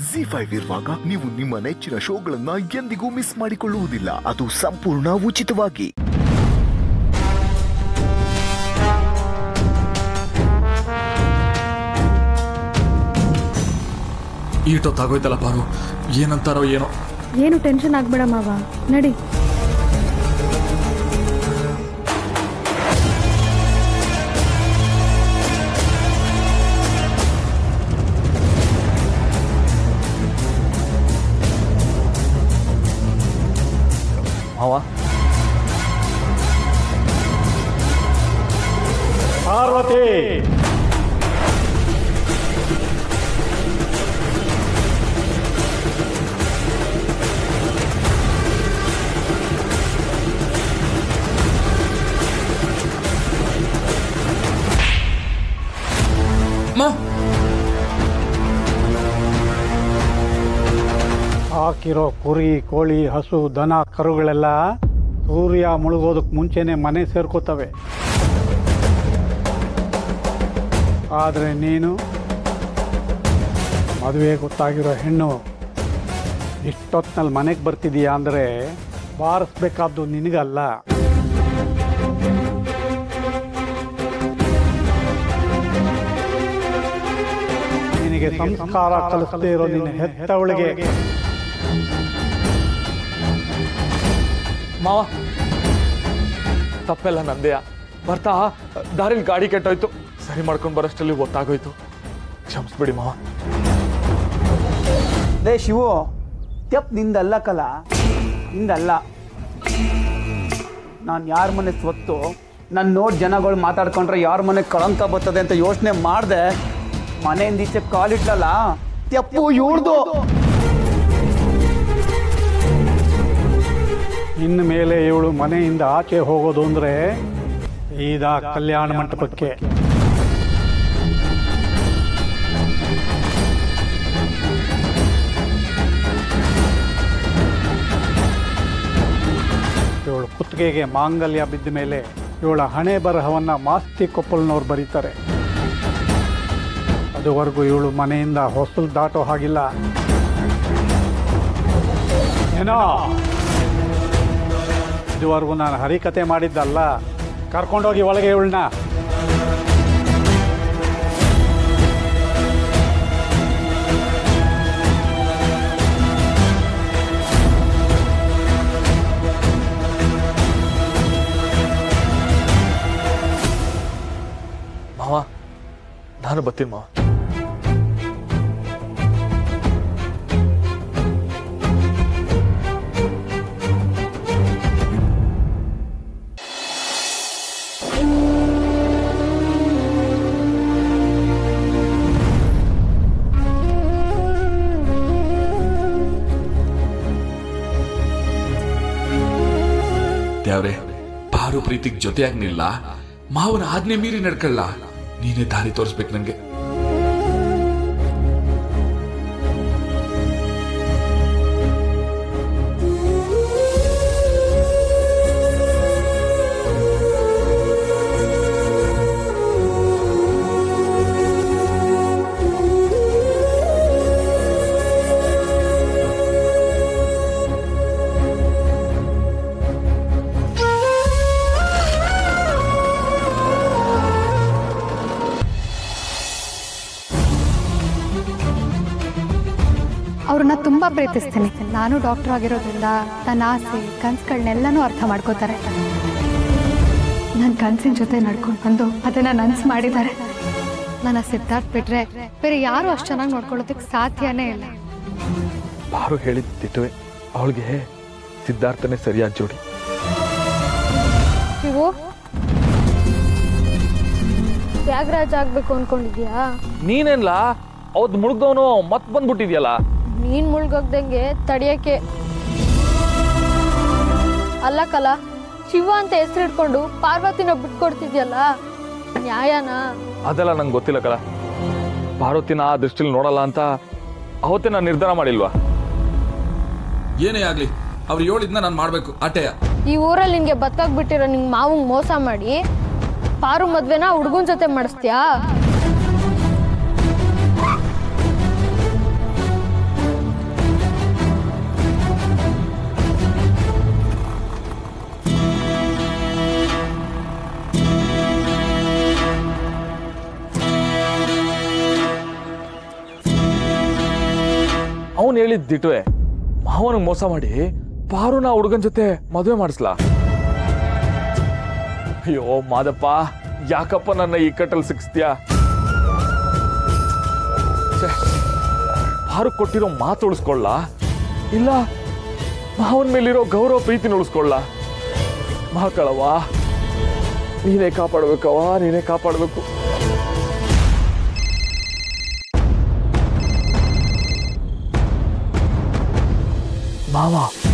G five ಇರುವಾಗ ನೀವು ನಿಮ್ಮ ನೆಚ್ಚಿನ ಶೋಗಳನ್ನ ಎಂದಿಗೂ ಮಿಸ್ ಮಾಡಿಕೊಳ್ಳುವುದಿಲ್ಲ ಅದು ಸಂಪೂರ್ಣ ಉಚಿತವಾಗಿ ಈಟೊತ್ತಾಗೋಯ್ತಲ್ಲ ಪಾರು ಏನಂತಾರೋ ಏನೋ ಏನು ಟೆನ್ಷನ್ ಆಗ್ಬೇಡ ಮಾವ ನಡಿ ಮಾವ ಪಾರ್ವತಿ ಮಾ ಹಾಕಿರೋ ಕುರಿ ಕೋಳಿ ಹಸು ದನ ಕರುಗಳೆಲ್ಲ ಸೂರ್ಯ ಮುಳುಗೋದಕ್ಕೆ ಮುಂಚೆನೆ ಮನೆ ಸೇರ್ಕೋತವೆ ಆದರೆ ನೀನು ಮದುವೆ ಗೊತ್ತಾಗಿರೋ ಹೆಣ್ಣು ಇಷ್ಟೊತ್ತಿನಲ್ಲಿ ಮನೆಗೆ ಬರ್ತಿದೀಯಾ ಅಂದರೆ ಬಾರಿಸ್ಬೇಕಾದ್ದು ನಿನಗಲ್ಲ ನಿನಗೆ ಸಂಸ್ಕಾರ ಕಲಿಸದೇ ಇರೋ ನಿನ್ನ ಹೆತ್ತವಳಿಗೆ ಮಾವ ತಪ್ಪೆಲ್ಲ ನಂದೆಯ ಬರ್ತಾ ದಾರಿಲಿ ಗಾಡಿ ಕೆಟ್ಟೋಯ್ತು ಸರಿ ಮಾಡ್ಕೊಂಡು ಬರೋಷ್ಟರಲ್ಲಿ ಗೊತ್ತಾಗೋಯ್ತು ಕ್ಷಮಿಸ್ಬಿಡಿ ಮಾವ ಲೇ ಶಿವು ತೆಪ್ ನಿಂದಲ್ಲ ಕಲ ನಿಂದಲ್ಲ ನಾನು ಯಾರ ಮನೆ ಸ್ವತ್ತು ನಾನು ನೋಡಿ ಜನಗಳು ಮಾತಾಡ್ಕೊಂಡ್ರೆ ಯಾರ ಮನೆ ಕಳಂಕ ಬರ್ತದೆ ಅಂತ ಯೋಚನೆ ಮಾಡಿದೆ ಮನೆಯಿಂದ ಈಚೆ ಕಾಲಿಟ್ಲಲ್ಲ ತೆಪ್ಪು ಇವ್ಳ್ದು ಇನ್ನು ಮೇಲೆ ಇವಳು ಮನೆಯಿಂದ ಆಚೆ ಹೋಗೋದು ಅಂದರೆ ಸೀದಾ ಕಲ್ಯಾಣ ಮಂಟಪಕ್ಕೆ ಇವಳು ಕುತ್ತಿಗೆಗೆ ಮಾಂಗಲ್ಯ ಬಿದ್ದ ಮೇಲೆ ಇವಳ ಹಣೆ ಬರಹವನ್ನು ಮಾಸ್ತಿ ಕೊಪ್ಪಲ್ನವ್ರು ಬರೀತಾರೆ ಅದುವರೆಗೂ ಇವಳು ಮನೆಯಿಂದ ಹೊಸಲು ದಾಟೋ ಹಾಗಿಲ್ಲ ಏನೋ ಇದುವರೆಗೂ ನಾನು ಹರಿಕತೆ ಮಾಡಿದ್ದಲ್ಲ ಕರ್ಕೊಂಡೋಗಿ ಒಳಗೆ ಇವಳನ್ನ ಮಾವ ನಾನು ಬರ್ತೀನಿ ಮಾವ ದೇವ್ರೆ ಪಾರು ಪ್ರೀತಿಗ್ ಜೊತೆಯಾಗಿ ನಿಲ್ಲ ಮಾವನ ಆಜ್ಞೆ ಮೀರಿ ನಡ್ಕೊಳ್ಳ ನೀನೇ ದಾರಿ ತೋರಿಸ್ಬೇಕು ನಂಗೆ ಅವ್ರನ್ನ ತುಂಬ ಪ್ರೀತಿಸ್ತೀನಿ ನಾನು ಡಾಕ್ಟರ್ ಆಗಿರೋದ್ರಿಂದ ನನ್ನ ಆಸೆ ಕನ್ಸುಗಳನ್ನೆಲ್ಲನೂ ಅರ್ಥ ಮಾಡ್ಕೋತಾರೆ ನನ್ನ ಕನಸಿನ ಜೊತೆ ನಡ್ಕೊಂಡು ಬಂದು ಅದನ್ನ ನನ್ಸು ಮಾಡಿದ್ದಾರೆ ನನ್ನ ಸಿದ್ಧಾರ್ಥ್ ಬಿಟ್ರೆ ಬೇರೆ ಯಾರು ಅಷ್ಟು ಚೆನ್ನಾಗಿ ನೋಡ್ಕೊಳ್ಳೋದಕ್ಕೆ ಸಾಧ್ಯನೇ ಇಲ್ಲ ಪಾರು ಹೇಳಿದ ತಿಟ್ಟುವೆ ಅವಳಿಗೆ ಸಿದ್ಧಾರ್ಥನೇ ಸರಿಯಾದ ಜೋಡಿ ನೀವು ತ್ಯಾಗರಾಜ ಆಗ್ಬೇಕು ಅನ್ಕೊಂಡಿದ್ಯಾ ನೀನೇನ್ಲ ಅವತ್ ಮುಳುಗ್ದವನು ಮತ್ ಬಂದ್ಬಿಟ್ಟಿದ್ಯಲ್ಲ ನೀನ್ ಮುಳ್ಗೋಗ್ದಂಗೆ ತಡಿಯಕ್ಕೆ ಅಲ್ಲ ಕಲ ಶಿವ ಅಂತ ಹೆಸರು ಇಟ್ಕೊಂಡು ಪಾರ್ವತಿನ ಬಿಟ್ಕೊಡ್ತಿದ್ಯಲ್ಲ ನ್ಯಾಯನಾ ಅದೆಲ್ಲ ನಂಗೆ ಗೊತ್ತಿಲ್ಲ ಕಲ ಪಾರ್ವತಿನ ಆ ದೃಷ್ಟಿಲಿ ನೋಡಲ್ಲ ಅಂತ ಅವತ್ತೇ ನಾನು ನಿರ್ಧಾರ ಮಾಡಿಲ್ವಾ ಏನೇ ಆಗ್ಲಿ ಅವ್ರು ಹೇಳಿದ್ನ ನಾನು ಮಾಡ್ಬೇಕು ಆಟೆಯ ಈ ಊರಲ್ಲಿ ನಿನ್ಗೆ ಬದುಕಾಗ್ ಬಿಟ್ಟಿರೋ ನಿಂಗ್ ಮಾವಂಗ್ ಮೋಸ ಮಾಡಿ ಪಾರು ಮದ್ವೆನ ಹುಡ್ಗನ್ ಜೊತೆ ಮಾಡಿಸ್ತೀಯಾ ಅವನು ಹೇಳಿದ್ದಿಟ್ವೆ ಮಾವನಿಗೆ ಮೋಸ ಮಾಡಿ ಪಾರುನ ಹುಡುಗನ ಜೊತೆ ಮದುವೆ ಮಾಡಿಸ್ಲಾ ಅಯ್ಯೋ ಮಾದಪ್ಪ ಯಾಕಪ್ಪ ನನ್ನ ಈ ಕಟ್ಟಲ್ಲಿ ಸಿಕ್ಸ್ತೀಯಾ ಪಾರು ಕೊಟ್ಟಿರೋ ಮಾತು ಉಳಿಸ್ಕೊಳ್ಳ ಇಲ್ಲ ಮಾವನ ಮೇಲಿರೋ ಗೌರವ ಪ್ರೀತಿನ ಉಳಿಸ್ಕೊಳ್ಳ ಮಕ್ಕಳವ್ವ ನೀನೇ ಕಾಪಾಡ್ಬೇಕವ್ವ ನೀನೇ ಕಾಪಾಡ್ಬೇಕು ಮಾವ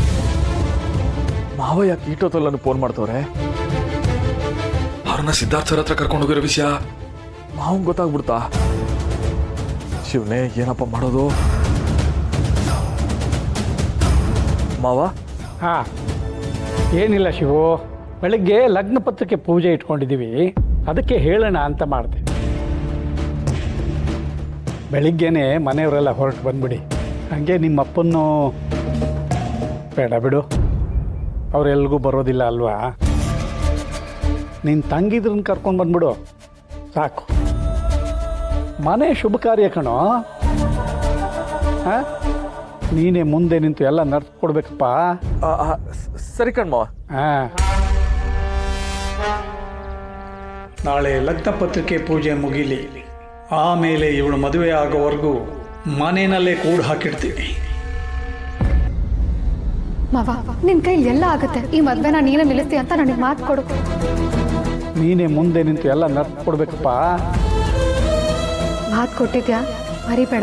ಮಾವ ಯಾಕೆ ಈಟೋತಲ್ಲನ್ನು ಫೋನ್ ಮಾಡ್ತವ್ರೆ ಅವ್ರನ್ನ ಸಿದ್ಧಾರ್ಥ್ ಸರ್ ಹತ್ರ ಕರ್ಕೊಂಡು ಹೋಗಿರೋ ವಿಷಯ ಮಾವನ್ ಗೊತ್ತಾಗ್ಬಿಡ್ತಾ ಶಿವನೇ ಏನಪ್ಪ ಮಾಡೋದು ಮಾವ ಹಾಂ ಏನಿಲ್ಲ ಶಿವು ಬೆಳಿಗ್ಗೆ ಲಗ್ನ ಪತ್ರಕ್ಕೆ ಪೂಜೆ ಇಟ್ಕೊಂಡಿದ್ದೀವಿ ಅದಕ್ಕೆ ಹೇಳೋಣ ಅಂತ ಮಾಡಿದೆ ಬೆಳಿಗ್ಗೆನೆ ಮನೆಯವರೆಲ್ಲ ಹೊರಟು ಬಂದ್ಬಿಡಿ ಹಾಗೆ ನಿಮ್ಮ ಅಪ್ಪನ್ನು ಬೇಡ ಬಿಡು ಅವರೆಲ್ರಿಗೂ ಬರೋದಿಲ್ಲ ಅಲ್ವಾ ನಿನ್ನ ತಂಗಿದ್ರನ್ನ ಕರ್ಕೊಂಡು ಬಂದ್ಬಿಡು ಸಾಕು ಮನೆ ಶುಭ ಕಾರ್ಯ ಕಣೋ ಹಾಂ ನೀನೇ ಮುಂದೆ ನಿಂತು ಎಲ್ಲ ನಡ್ಸ್ಕೊಡ್ಬೇಕಪ್ಪ ಆ, ಆ, ಸ- ಸರಿ ಕಣ್ ಮಾವ ಹಾ. ನಾಳೆ ಲಗ್ನ ಪತ್ರಿಕೆ ಪೂಜೆ ಮುಗಿಲಿ ಆಮೇಲೆ ಇವಳು ಮದುವೆ ಆಗೋವರೆಗೂ ಮನೆಯಲ್ಲೇ ಕೂಡು ಹಾಕಿಡ್ತೀವಿ ಮಾವ ನಿನ್ ಕೈಲಿ ಎಲ್ಲ ಆಗುತ್ತೆ ಈ ಮದ್ವೆನ ನೀನೇ ನಿಲ್ಲಿಸ್ತೀಯ ಅಂತ ನನಗೆ ಮಾತು ಕೊಡು ನೀನೇ ಮುಂದೆ ನಿಂತು ಎಲ್ಲ ನಡ್ಸ್ಕೊಡ್ಬೇಕಪ್ಪ ಮಾತು ಕೊಟ್ಟಿದ್ಯಾ ಮರಿಬೇಡ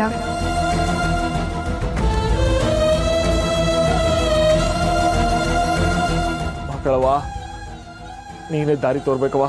ಮಕ್ಕಳವ್ವ ನೀನೇ ದಾರಿ ತೋರ್ಬೇಕವ್ವ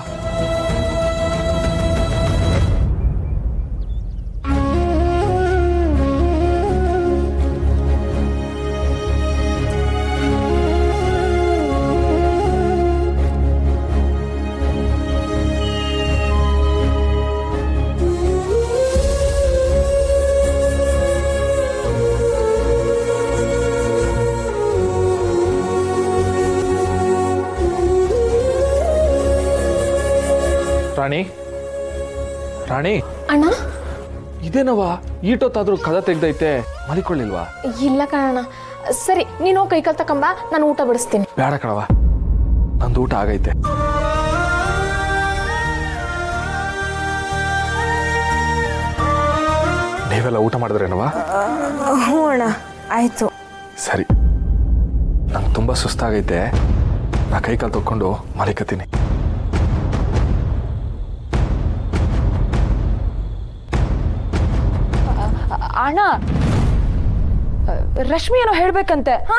ರಾಣಿ ರಾಣಿ ಅಣ್ಣ ಇದೇನವ ಈಟೊತ್ತಾದ್ರೂ ಕದ ತೆಗ್ದೈತೆ ಮಲಿಕೊಳ್ಳಿಲ್ವಾ ಇಲ್ಲ ಕಣಣ್ಣ ಸರಿ ನೀನು ಹೋಗಿ ಕೈಕಾಲ್ ತಕೊಂಬ ನಾನು ಊಟ ಬಡಿಸ್ತೀನಿ ಬೇಡ ಕಣವ ನಂದು ಊಟ ಆಗೈತೆ ನೀವೆಲ್ಲ ಊಟ ಮಾಡಿದ್ರೇನವಾ ಹ್ಞೂ ಅಣ್ಣ ಆಯ್ತು ಸರಿ ನಂಗೆ ತುಂಬ ಸುಸ್ತಾಗೈತೆ ನಾ ಕೈ ಕಾಲು ತೊಗೊಂಡು ಮಲಿಕತ್ತೀನಿ ಅಣ್ಣ ರಶ್ಮಿ ಏನೋ ಹೇಳ್ಬೇಕಂತೆ ಹಾ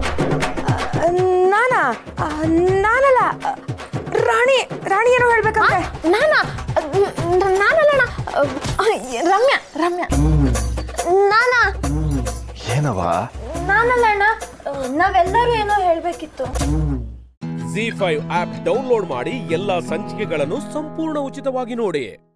ನಾನಾ ಆ, ನಾನಲ್ಲ ರಾಣಿ ರಾಣಿ ಏನೋ ಹೇಳ್ಬೇಕಂತೆ ನಾನಾ ನಾನಲ್ಲ ಅಣ್ಣ ರಮ್ಯ ರಮ್ಯ ನಾನಾ ಏನವ ನಾನಲ್ಲ ಅಣ್ಣ ನಾವೆಲ್ಲರೂ ಏನೋ ಹೇಳ್ಬೇಕಿತ್ತು ಜಿ ಫೈವ್ ಆಪ್ ಡೌನ್ಲೋಡ್ ಮಾಡಿ ಎಲ್ಲಾ ಸಂಚಿಕೆಗಳನ್ನು ಸಂಪೂರ್ಣ ಉಚಿತವಾಗಿ ನೋಡಿ